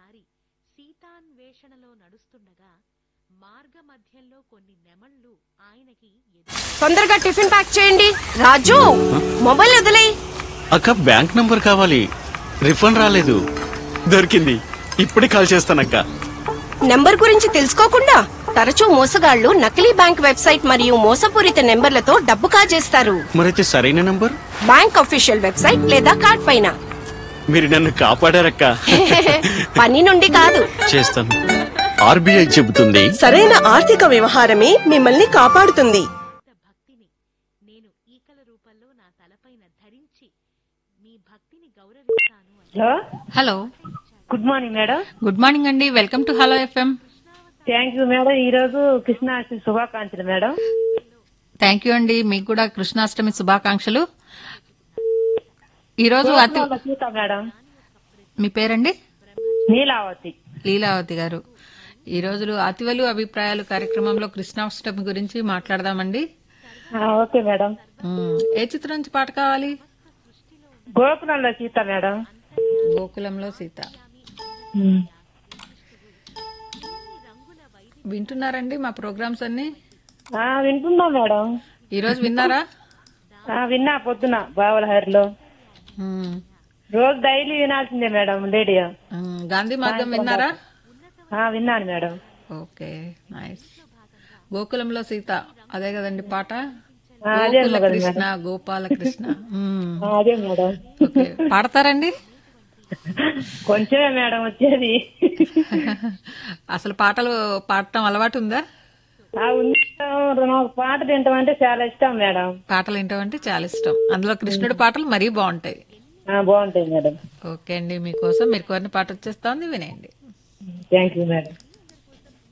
ఒకసారి సీతాన్వేషణలో నడుస్తుండగా మార్గమధ్యంలో కొన్ని నెమళ్ళు ఆయనకి ఎదురు తొందరగా టిఫిన్ ప్యాక్ చేయండి రాజు మొబైల్ వదిలే అక్క బ్యాంక్ నంబర్ కావాలి రిఫండ్ రాలేదు దొరికింది ఇప్పుడే కాల్ చేస్తానక్క నెంబర్ గురించి తెలుసుకోకుండా తరచూ మోసగాళ్లు నకిలీ బ్యాంక్ వెబ్సైట్ మరియు మోసపూరిత నెంబర్లతో డబ్బు కాజేస్తారు మరైతే సరైన నంబర్ బ్యాంక్ అఫీషియల్ వెబ్సైట్ లేదా కార్డ్ పైన మీరు నన్ను కాపాడారక్క పని నుండి కాదు చేస్తాను ఆర్బీఐ చెబుతుంది సరైన ఆర్థిక వ్యవహారమే మిమ్మల్ని కాపాడుతుంది భక్తిని నేను ఈకల రూపంలో నా తలపైన ధరించి మీ భక్తిని గౌరవిస్తాను అని hello hello good morning madam good morning అండి welcome to hello FM thank you madam ఈ రోజు కృష్ణాష్టమి శుభాకాంక్షలు మేడం థ్యాంక్ యూ అండి మీకు కూడా కృష్ణాష్టమి శుభాకాంక్షలు ఈరోజు అతి సీత మేడం మీ పేరండి నీలావతి లీలావతి గారు ఈ రోజు అతివలు అభిప్రాయాలు కార్యక్రమంలో కృష్ణాష్టమి గురించి మాట్లాడదామండి ఆ, ఓకే మేడం మ్మ్. ఏ చిత్రం నుంచి పాట కావాలి గోకులంలో సీత మేడం గోకులంలో సీత వింటున్నారండి మా ప్రోగ్రామ్స్ అన్ని ఆ, వింటున్నా మేడం ఈ రోజు విన్నారా ఆ, విన్నా పొద్దున బావల హరిలో మ్మ్. రోజు డైలీ వినాల్సిందే మేడం రేడియో మ్మ్. గాంధీ మార్గం విన్నారా ఆ, విన్నాను మేడం ఓకే నైస్ గోకులంలో సీత అదే కదండి పాట ఆ, అదే గోకుల కదా కృష్ణ గోపాల కృష్ణ మ్మ్. ఆ, అదే మేడం ఓకే పాడతారండి కొంచెమే మేడం వచ్చేది అసలు పాటలు పాడటం అలవాటు ఉందా ఆ, ఉంది మేడం. నాకు పాట తింటాం అంటే చాలా ఇష్టం మేడం పాటలు వింటామంటే చాలా ఇష్టం అందులో కృష్ణుడి పాటలు మరీ బాగుంటాయి ఆ, బాగుంటాయి మేడం ఓకే అండి మీకోసం మీరు కోరిన పాట వచ్చేస్తోంది వినేయండి థ్యాంక్ యూ మేడం